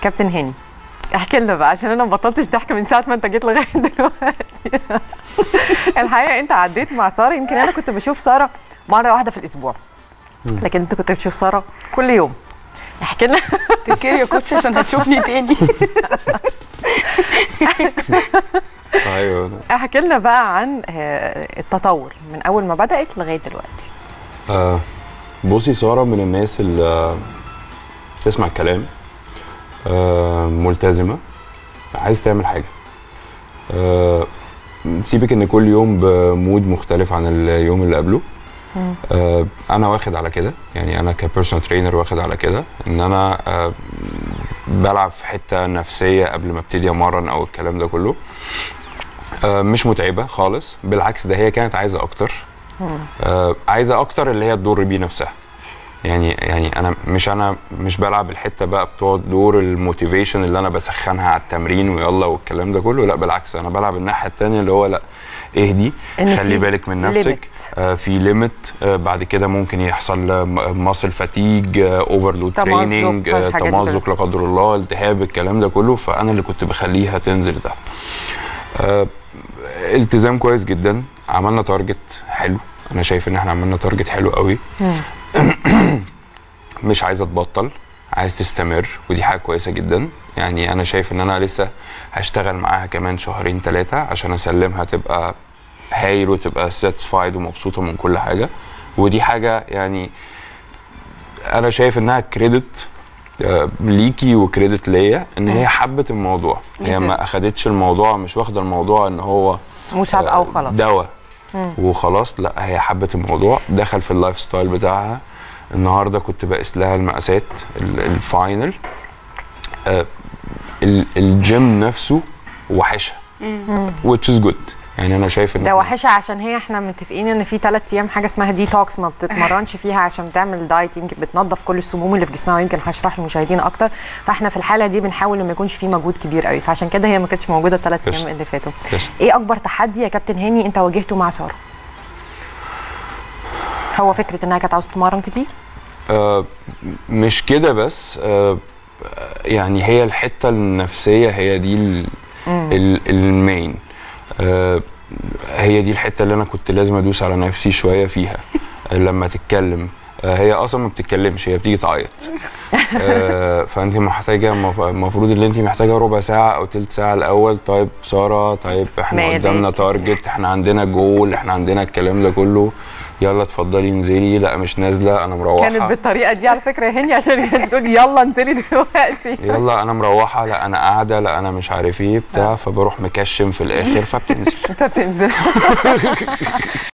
كابتن هاني احكي لنا بقى عشان انا ما بطلتش ضحك من ساعه ما انت جيت لغايه دلوقتي الحقيقه انت عديت مع ساره يمكن انا كنت بشوف ساره مره واحده في الاسبوع لكن انت كنت بتشوف ساره كل يوم احكي لنا تكير يا كوتش عشان هتشوفني تاني ايوه احكي لنا بقى عن آه، التطور من اول ما بدات لغايه دلوقتي آه بصي ساره من الناس اللي آه، تسمع الكلام آه ملتزمه عايز تعمل حاجه آه سيبك ان كل يوم بمود مختلف عن اليوم اللي قبله آه انا واخد على كده يعني انا كبيرسونال ترينر واخد على كده ان انا آه بلعب في حته نفسيه قبل ما ابتدي امرن او الكلام ده كله آه مش متعبه خالص بالعكس ده هي كانت عايزه اكتر آه عايزه اكتر اللي هي تضر بيه نفسها يعني يعني انا مش انا مش بلعب الحته بقى بتوع دور الموتيفيشن اللي انا بسخنها على التمرين ويلا والكلام ده كله لا بالعكس انا بلعب الناحيه الثانيه اللي هو لا اهدي إن خلي في بالك من نفسك limit. آه في ليميت آه بعد كده ممكن يحصل ماسل فاتيج اوفرلود تمزق، تريننج الحاجات دي تمزق لا قدر الله التهاب الكلام ده كله فانا اللي كنت بخليها تنزل تحت آه التزام كويس جدا عملنا تارجت حلو انا شايف ان احنا عملنا تارجت حلو قوي مش عايزه تبطل عايز تستمر ودي حاجه كويسه جدا يعني انا شايف ان انا لسه هشتغل معاها كمان شهرين ثلاثه عشان اسلمها تبقى هايل وتبقى ساتسفايد ومبسوطه من كل حاجه ودي حاجه يعني انا شايف انها كريدت ليكي وكريدت ليا ان هي حبت الموضوع هي ما اخدتش الموضوع مش واخده الموضوع ان هو مسابقه وخلاص دواء وخلاص لا هي حبت الموضوع دخل في اللايف ستايل بتاعها النهارده كنت بقيس لها المقاسات ال- الفاينل آه، ال- الجيم نفسه وحشها which is good يعني انا شايف ان ده وحشه عشان هي احنا متفقين ان في ثلاث ايام حاجه اسمها ديتوكس ما بتتمرنش فيها عشان تعمل دايت يمكن بتنظف كل السموم اللي في جسمها ويمكن هشرح للمشاهدين اكتر فاحنا في الحاله دي بنحاول ان ما يكونش في مجهود كبير قوي فعشان كده هي ما كانتش موجوده الثلاث يس. ايام اللي فاتوا يس. ايه اكبر تحدي يا كابتن هاني انت واجهته مع ساره هو فكره انها كانت عاوزه تتمرن كتير آه، مش كده بس آه، يعني هي الحته النفسيه هي دي ال- ال- المين آه، هي دي الحته اللي انا كنت لازم ادوس على نفسي شويه فيها آه، لما تتكلم آه، هي اصلا ما بتتكلمش هي بتيجي تعيط آه، فانت محتاجه مف- المفروض ان انت محتاجه ربع ساعه او تلت ساعه الاول طيب ساره طيب احنا مالك؟ قدامنا تارجت احنا عندنا جول احنا عندنا الكلام ده كله يلا اتفضلي انزلي لا مش نازله انا مروحه كانت بالطريقه دي على فكره يا هاني عشان كانت بتقول يلا انزلي دلوقتي يلا انا مروحه لا انا قاعده لا انا مش عارف ايه بتاع فبروح مكشم في الاخر فبتنزل انت بتنزل